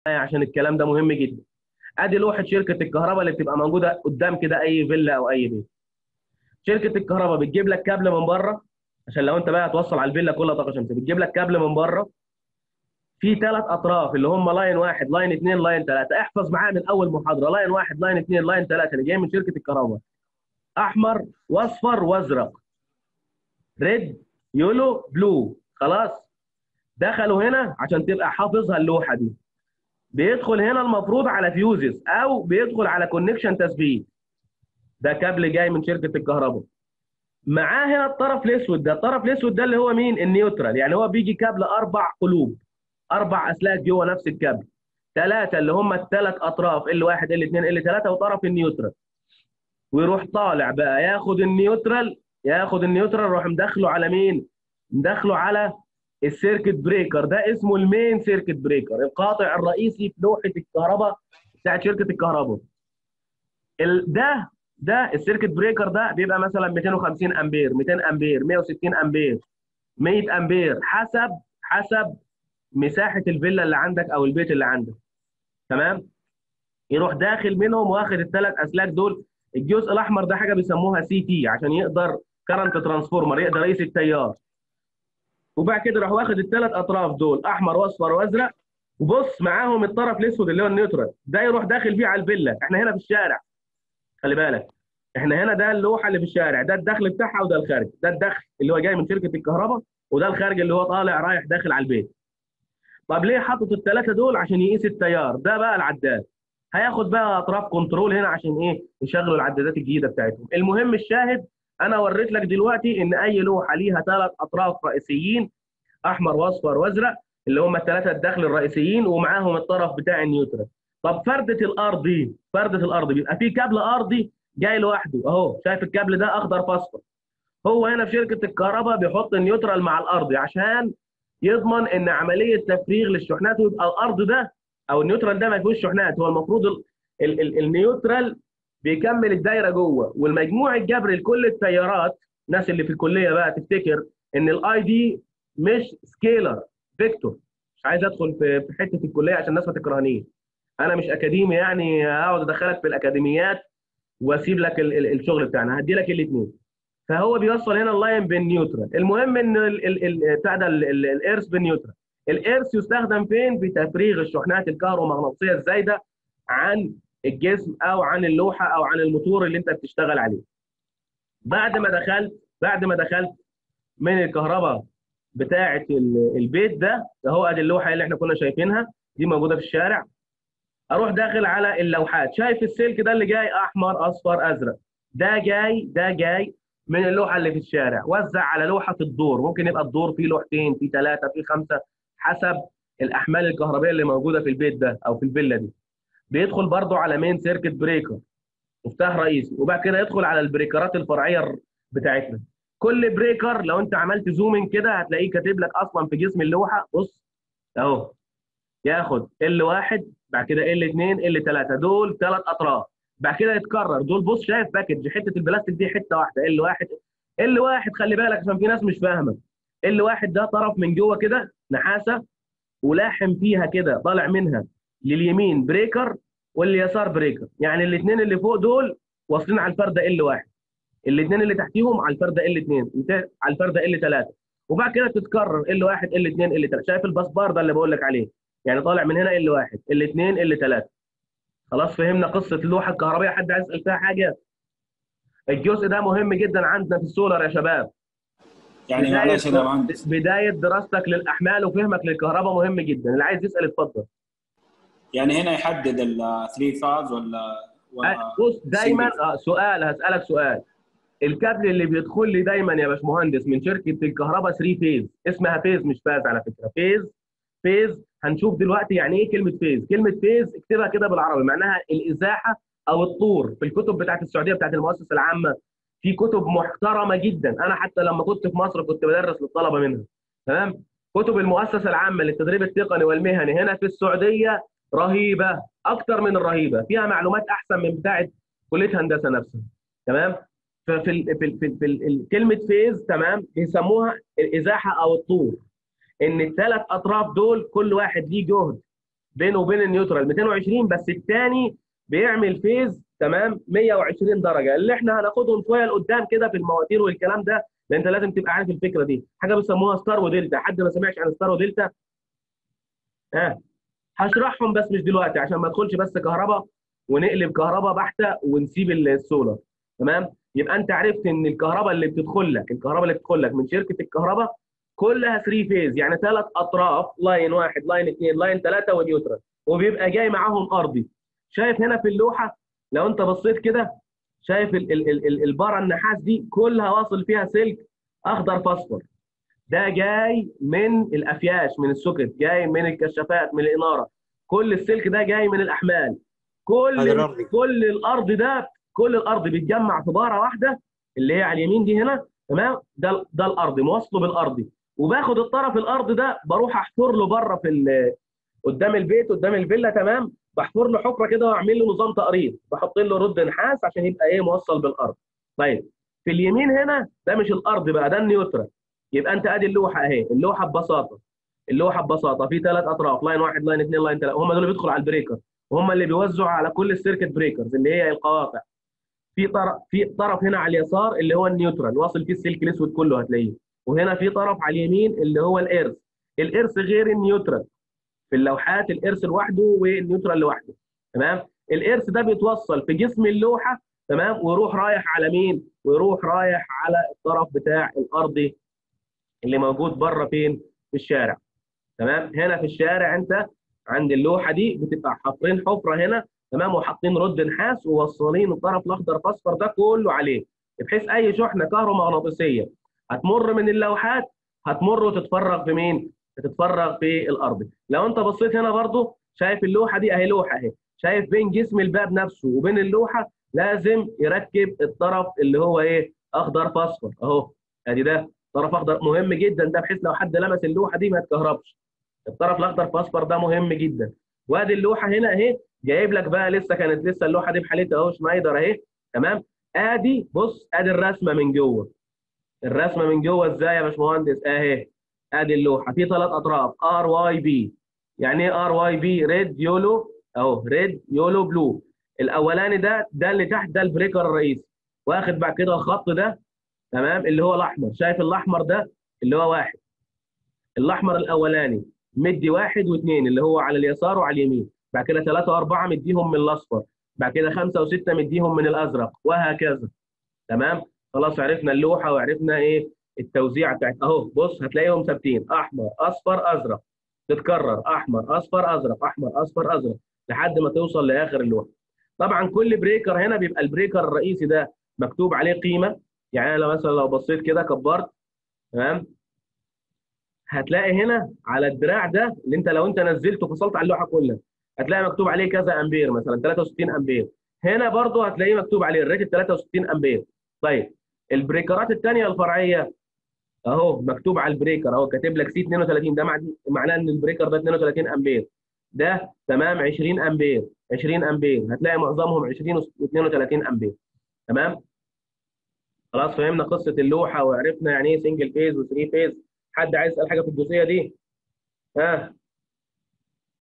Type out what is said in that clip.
عشان الكلام ده مهم جدا ادي لوحه شركه الكهرباء اللي بتبقى موجوده قدام كده اي فيلا او اي بيت شركه الكهرباء بتجيب لك كابل من بره عشان لو انت بقى هتوصل على الفيلا كلها طاقه شمسيه بتجيب لك كابل من بره في ثلاث اطراف اللي هم لاين واحد لاين اثنين لاين ثلاثه احفظ معايا من اول محاضره لاين واحد لاين اثنين لاين ثلاثه اللي جاي من شركه الكهرباء احمر واصفر وازرق ريد يولو بلو خلاص دخلوا هنا عشان تبقى حافظها اللوحه دي بيدخل هنا المفروض على فيوزز او بيدخل على كونكشن تثبيت ده كابل جاي من شركه الكهرباء معاه هنا الطرف الاسود ده الطرف الاسود ده اللي هو مين النيوترال يعني هو بيجي كابل اربع قلوب اربع اسلاك جوه نفس الكابل ثلاثه اللي هم الثلاث اطراف ال واحد ال اثنين ال ثلاثه وطرف النيوترال ويروح طالع بقى ياخد النيوترال ياخد النيوترال يروح مدخله على مين؟ مدخله على السيركت بريكر ده اسمه المين سيركت بريكر القاطع الرئيسي في لوحه الكهرباء بتاعت شركه الكهرباء ال- ده ده السيركت بريكر ده بيبقى مثلا 250 امبير 200 امبير 160 امبير 100 امبير حسب حسب مساحه الفيلا اللي عندك او البيت اللي عندك تمام يروح داخل منهم واخد الثلاث اسلاك دول الجزء الاحمر ده حاجه بيسموها سي تي عشان يقدر كرنت ترانسفورمر يقدر يقيس التيار وبعد كده راح واخد الثلاث اطراف دول احمر واصفر وازرق وبص معاهم الطرف الاسود اللي هو النيوترال ده يروح داخل بيه على الفيلا احنا هنا في الشارع خلي بالك احنا هنا ده اللوحه اللي في الشارع ده الدخل بتاعها وده الخارج ده الدخل اللي هو جاي من شركه الكهرباء وده الخارج اللي هو طالع رايح داخل على البيت طب ليه حاطط الثلاثه دول عشان يقيس التيار ده بقى العداد هياخد بقى اطراف كنترول هنا عشان ايه يشغلوا العدادات الجديده بتاعتهم المهم الشاهد انا وريت لك دلوقتي ان اي لوحه ليها ثلاث اطراف رئيسيين احمر واصفر وازرق اللي هم الثلاثه الدخل الرئيسيين ومعاهم الطرف بتاع النيوترال طب فرده الارض دي فرده الارض بيبقى في كابل ارضي جاي لوحده اهو شايف الكابل ده اخضر فاصفر هو هنا في شركه الكهرباء بيحط النيوترال مع الارضي عشان يضمن ان عمليه تفريغ للشحنات ويبقى الارض ده او النيوترال ده ما فيهوش شحنات هو المفروض ال ال ال النيوترال بيكمل الدايره جوه والمجموع الجبري لكل التيارات الناس اللي في الكليه بقى تفتكر ان الاي دي مش سكيلر فيكتور مش عايز ادخل في في حته الكليه عشان الناس ما تكرهنيش انا مش اكاديمي يعني اقعد ادخلك في الاكاديميات واسيب لك ال ال الشغل بتاعنا هدي لك الاثنين فهو بيوصل هنا اللاين بالنيوترال المهم ان ال- ال- ال- بتاع ده ال- ال- الارث بالنيوترال الارث يستخدم فين في تفريغ الشحنات الكهرومغناطيسيه الزايده عن الجسم او عن اللوحه او عن الموتور اللي انت بتشتغل عليه بعد ما دخلت بعد ما دخلت من الكهرباء بتاعه ال- البيت ده اهو ادي اللوحه اللي احنا كنا شايفينها دي موجوده في الشارع اروح داخل على اللوحات شايف السلك ده اللي جاي احمر اصفر ازرق ده جاي ده جاي من اللوحه اللي في الشارع وزع على لوحه الدور ممكن يبقى الدور فيه لوحتين فيه ثلاثه فيه خمسه حسب الاحمال الكهربائيه اللي موجوده في البيت ده او في الفيلا دي بيدخل برضه على مين سيركت بريكر مفتاح رئيسي وبعد كده يدخل على البريكرات الفرعيه بتاعتنا كل بريكر لو انت عملت زومين كده هتلاقيه كاتب لك اصلا في جسم اللوحه بص اهو ياخد ال واحد بعد كده ال 2 ال 3 دول ثلاث اطراف بعد كده يتكرر دول بص شايف باكج حته البلاستيك دي حته واحده ال واحد ال واحد خلي بالك عشان في ناس مش فاهمه ال واحد ده طرف من جوه كده نحاسه ولاحم فيها كده طالع منها لليمين بريكر واليسار بريكر يعني الاثنين اللي فوق دول واصلين على الفرده ال واحد الاثنين اللي تحتيهم على الفرده ال 2 على الفرده ال 3 وبعد كده تتكرر ال 1 ال 2 ال 3 شايف البسبار ده اللي بقول لك عليه يعني طالع من هنا ال 1 ال 2 ال 3 خلاص فهمنا قصه اللوحه الكهربائيه حد عايز يسال فيها حاجه الجزء ده مهم جدا عندنا في السولار يا شباب يعني بداية- معلش يا مهندس بدايه دراستك للاحمال وفهمك للكهرباء مهم جدا اللي عايز يسال اتفضل يعني هنا يحدد ال 3 فاز ولا ولا أه، بص دايما آه سؤال هسالك سؤال الكابل اللي بيدخل لي دايما يا باشمهندس من شركه الكهرباء 3 فيز اسمها فيز مش فاز على فكره فيز فيز هنشوف دلوقتي يعني ايه كلمه فيز كلمه فيز اكتبها كده بالعربي معناها الازاحه او الطور في الكتب بتاعت السعوديه بتاعت المؤسسه العامه في كتب محترمه جدا انا حتى لما كنت في مصر كنت بدرس للطلبه منها تمام كتب المؤسسه العامه للتدريب التقني والمهني هنا في السعوديه رهيبه اكتر من الرهيبه فيها معلومات احسن من بتاعه كليه هندسه نفسها تمام ففي ال في ال في, ال في ال كلمه فيز تمام بيسموها الازاحه او الطور ان الثلاث اطراف دول كل واحد ليه جهد بينه وبين النيوترال 220 بس الثاني بيعمل فيز تمام 120 درجه اللي احنا هناخدهم شويه لقدام كده في المواتير والكلام ده لان انت لازم تبقى عارف الفكره دي حاجه بيسموها ستار ودلتا حد ما سمعش عن ستار ودلتا ها آه. هشرحهم بس مش دلوقتي عشان ما ادخلش بس كهرباء ونقلب كهرباء بحته ونسيب السولار تمام يبقى انت عرفت ان الكهرباء اللي بتدخل لك الكهرباء اللي بتدخل لك من شركه الكهرباء كلها 3 فيز يعني ثلاث اطراف لاين واحد لاين اثنين لاين ثلاثه ونيوترال وبيبقى جاي معاهم ارضي شايف هنا في اللوحه لو انت بصيت كده شايف ال ال ال ال الباره النحاس دي كلها واصل فيها سلك اخضر فاصفر ده جاي من الافياش من السوكت جاي من الكشافات من الاناره كل السلك ده جاي من الاحمال كل كل الارض ده كل الارض بيتجمع في باره واحده اللي هي على اليمين دي هنا تمام ده ده الارض موصله بالارضي وباخد الطرف الارض ده بروح احفر له بره في قدام البيت قدام الفيلا تمام بحفر له حفره كده واعمل له نظام تقريض بحط له رد نحاس عشان يبقى ايه موصل بالارض طيب في اليمين هنا ده مش الارض بقى ده النيوترال يبقى انت ادي اللوحه اهي اللوحه ببساطه اللوحه ببساطه في ثلاث اطراف لاين واحد لاين اثنين لاين ثلاثه هم دول اللي بيدخلوا على البريكر وهم اللي بيوزعوا على كل السيركت بريكرز اللي هي القواطع في طرف في طرف هنا على اليسار اللي هو النيوترال واصل فيه السلك الاسود كله هتلاقيه وهنا في طرف على اليمين اللي هو الارث الارث غير النيوترال في اللوحات الارث لوحده والنيوترال لوحده تمام الارث ده بيتوصل في جسم اللوحه تمام ويروح رايح على مين ويروح رايح على الطرف بتاع الارضي اللي موجود بره فين في الشارع تمام هنا في الشارع انت عند اللوحه دي بتبقى حاطين حفره هنا تمام وحاطين رد نحاس ووصلين الطرف الاخضر فاصفر ده كله عليه بحيث اي شحنه كهرومغناطيسيه هتمر من اللوحات هتمر وتتفرغ في مين؟ تتفرغ في الارض لو انت بصيت هنا برضو شايف اللوحه دي اهي لوحه اهي شايف بين جسم الباب نفسه وبين اللوحه لازم يركب الطرف اللي هو ايه اخضر فاصفر اهو ادي ده طرف اخضر مهم جدا ده بحيث لو حد لمس اللوحه دي ما يتكهربش الطرف الاخضر فاصفر ده مهم جدا وادي اللوحه هنا اهي جايب لك بقى لسه كانت لسه اللوحه دي بحالتها اهو شنايدر اهي تمام ادي بص ادي الرسمه من جوه الرسمه من جوه ازاي يا باشمهندس اهي ادي اللوحه في ثلاث اطراف ار واي بي يعني ايه ار واي بي ريد يولو اهو ريد يولو بلو الاولاني ده ده اللي تحت ده البريكر الرئيسي واخد بعد كده الخط ده تمام اللي هو الاحمر شايف الاحمر ده اللي هو واحد الاحمر الاولاني مدي واحد واثنين اللي هو على اليسار وعلى اليمين بعد كده ثلاثه واربعه مديهم من الاصفر بعد كده خمسه وسته مديهم من الازرق وهكذا تمام خلاص عرفنا اللوحه وعرفنا ايه التوزيع بتاعت اهو بص هتلاقيهم ثابتين احمر اصفر ازرق تتكرر احمر اصفر ازرق احمر اصفر ازرق لحد ما توصل لاخر اللوحه طبعا كل بريكر هنا بيبقى البريكر الرئيسي ده مكتوب عليه قيمه يعني انا لو مثلا لو بصيت كده كبرت تمام هتلاقي هنا على الدراع ده اللي انت لو انت نزلته فصلت على اللوحه كلها هتلاقي مكتوب عليه كذا امبير مثلا 63 امبير هنا برضه هتلاقيه مكتوب عليه الريتد 63 امبير طيب البريكرات الثانيه الفرعيه اهو مكتوب على البريكر اهو كاتب لك سي 32 ده معناه ان البريكر ده 32 امبير ده تمام 20 امبير 20 امبير هتلاقي معظمهم 20 و32 امبير تمام خلاص فهمنا قصه اللوحه وعرفنا يعني ايه سنجل فيز و3 فيز حد عايز يسال حاجه في الجزئيه دي ها